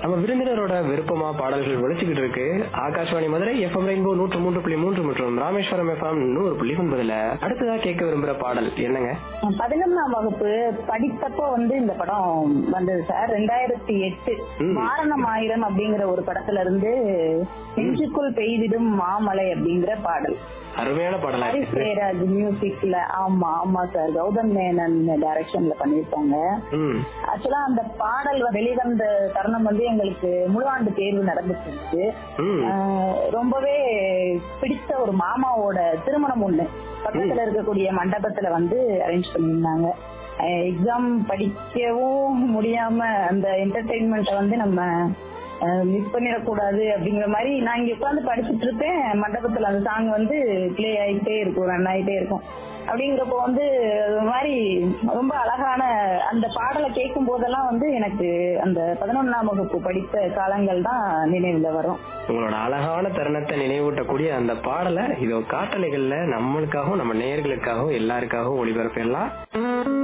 நம்ம விருந்தினரோட விருப்பமா பாடல்கள் ஒழிச்சுக்கிட்டு இருக்கு ஆகாஷ்வாணி மதுரை எஃப்எம் ரெயின்போ நூற்று மூன்று புள்ளி மூன்று மற்றும் ராமேஸ்வரம் எஃப்எம் நூறு புள்ளி ஒன்பதுல அடுத்ததா கேட்க விரும்புற பாடல் என்னங்க பதினொன்னாம் வகுப்பு படித்தப்போ வந்து இந்த படம் வந்தது சார் ரெண்டாயிரத்தி எட்டு ம். மாரணம் ஆயிரம் அப்படிங்கிற ஒரு படத்துல இருந்து நெஞ்சுக்குள் பெய்திடும் மாமலை அப்படிங்கிற பாடல் அருமையான பாடலா ஹரிஸ் இருக்கு ஜெயராஜ் மியூசிக்ல ஆமா ஆமா சார் கௌதம் மேனன் டைரக்ஷன்ல பண்ணிருப்பாங்க ம் ஆக்சுவலா அந்த பாடல் வெளிவந்த தருணம் வந்து எங்களுக்கு முழுஆண்டு தேர்வு நடந்துட்டு இருந்துச்சு ம் ஆஹ் ரொம்பவே பிடித்த ஒரு மாமாவோட திருமணம் ஒண்ணு பக்கத்துல இருக்கக்கூடிய மண்டபத்துல வந்து அரேஞ்ச் பண்ணியிருந்தாங்க எக்ஸாம் படிக்கவும் முடியாம அந்த என்டர்டெயின்மெண்ட்டை வந்து நம்ம மிஸ் பண்ணிடக்கூடாது அப்படிங்கிற மாதிரி நான் இங்க உட்காந்து படிச்சுட்டு இருப்பேன் மண்டபத்துல அந்த சாங் வந்து ப்ளே ஆயிட்டே இருக்கும் ரன் ஆயிட்டே இருக்கும் அப்படிங்கிறப்போ வந்து ஒரு மாதிரி ரொம்ப அழகான அந்த பாடலை கேட்கும் போதெல்லாம் வந்து எனக்கு அந்த பதினொன்னாம் வகுப்பு படித்த காலங்கள் தான் நினைவுல வரும் உங்களோட அழகான தருணத்தை நினைவூட்டக்கூடிய அந்த பாடலை இதோ காட்டலைகள்ல நம்மளுக்காகவும் நம்ம நேயர்களுக்காகவும் எல்லாருக்காகவும் ஒளிபரப்பிடலாம்